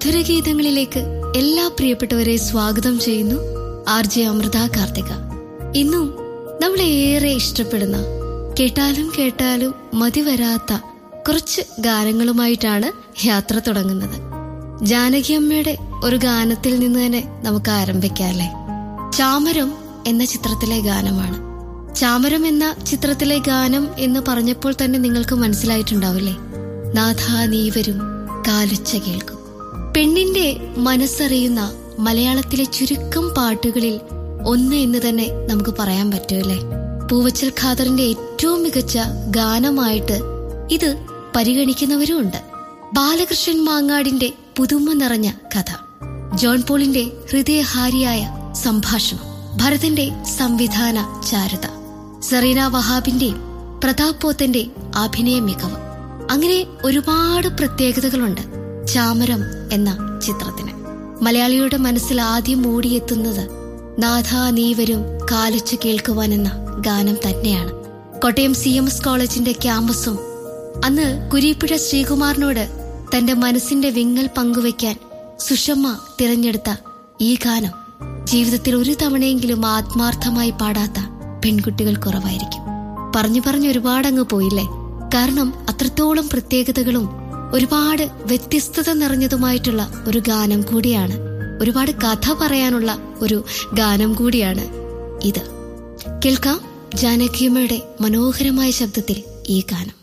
മധുരഗീതങ്ങളിലേക്ക് എല്ലാ പ്രിയപ്പെട്ടവരെ സ്വാഗതം ചെയ്യുന്നു ആർ ജെ അമൃത കാർത്തിക ഇന്നും നമ്മളെ ഏറെ ഇഷ്ടപ്പെടുന്ന കേട്ടാലും കേട്ടാലും മതി വരാത്ത കുറച്ച് ഗാനങ്ങളുമായിട്ടാണ് യാത്ര തുടങ്ങുന്നത് ജാനകി അമ്മയുടെ ഒരു ഗാനത്തിൽ നിന്ന് തന്നെ നമുക്ക് ആരംഭിക്കാം അല്ലേ ചാമരം എന്ന ചിത്രത്തിലെ ഗാനമാണ് ചാമരം എന്ന ചിത്രത്തിലെ ഗാനം എന്ന് പറഞ്ഞപ്പോൾ തന്നെ നിങ്ങൾക്ക് മനസ്സിലായിട്ടുണ്ടാവില്ലേ നാഥ നീ വരും കാലുച്ച കേൾക്കും പെണ്ണിന്റെ മനസ്സറിയുന്ന മലയാളത്തിലെ ചുരുക്കം പാട്ടുകളിൽ ഒന്ന് എന്ന് തന്നെ നമുക്ക് പറയാൻ പറ്റുമല്ലേ പൂവച്ചൽ ഖാദറിന്റെ ഏറ്റവും മികച്ച ഗാനമായിട്ട് ഇത് പരിഗണിക്കുന്നവരുമുണ്ട് ബാലകൃഷ്ണൻ മാങ്ങാടിന്റെ പുതുമ നിറഞ്ഞ കഥ ജോൺ പോളിന്റെ ഹൃദയഹാരിയായ സംഭാഷണം ഭരതന്റെ സംവിധാന ചാരുത സെറീന വഹാബിന്റെയും പ്രതാപ് പോത്തന്റെ അഭിനയ മികവ് അങ്ങനെ ഒരുപാട് പ്രത്യേകതകളുണ്ട് ചാമരം എന്ന ചിത്രത്തിന് മലയാളിയുടെ മനസ്സിൽ ആദ്യം ഓടിയെത്തുന്നത് നാഥ നീ വരും കാലിച്ചു കേൾക്കുവാൻ എന്ന ഗാനം തന്നെയാണ് കോട്ടയം സി എം എസ് കോളേജിന്റെ ക്യാമ്പസും അന്ന് കുരീപ്പുഴ ശ്രീകുമാറിനോട് തന്റെ മനസ്സിന്റെ വിങ്ങൽ പങ്കുവെക്കാൻ സുഷമ്മ തിരഞ്ഞെടുത്ത ഈ ഗാനം ജീവിതത്തിൽ ഒരു തവണയെങ്കിലും ആത്മാർത്ഥമായി പാടാത്ത പെൺകുട്ടികൾ കുറവായിരിക്കും പറഞ്ഞു പറഞ്ഞു ഒരുപാടങ്ങ് പോയില്ലേ കാരണം അത്രത്തോളം പ്രത്യേകതകളും ഒരുപാട് വ്യത്യസ്തത നിറഞ്ഞതുമായിട്ടുള്ള ഒരു ഗാനം കൂടിയാണ് ഒരുപാട് കഥ പറയാനുള്ള ഒരു ഗാനം കൂടിയാണ് ഇത് കേൾക്കാം ജാനകിയമ്മയുടെ മനോഹരമായ ശബ്ദത്തിൽ ഈ ഗാനം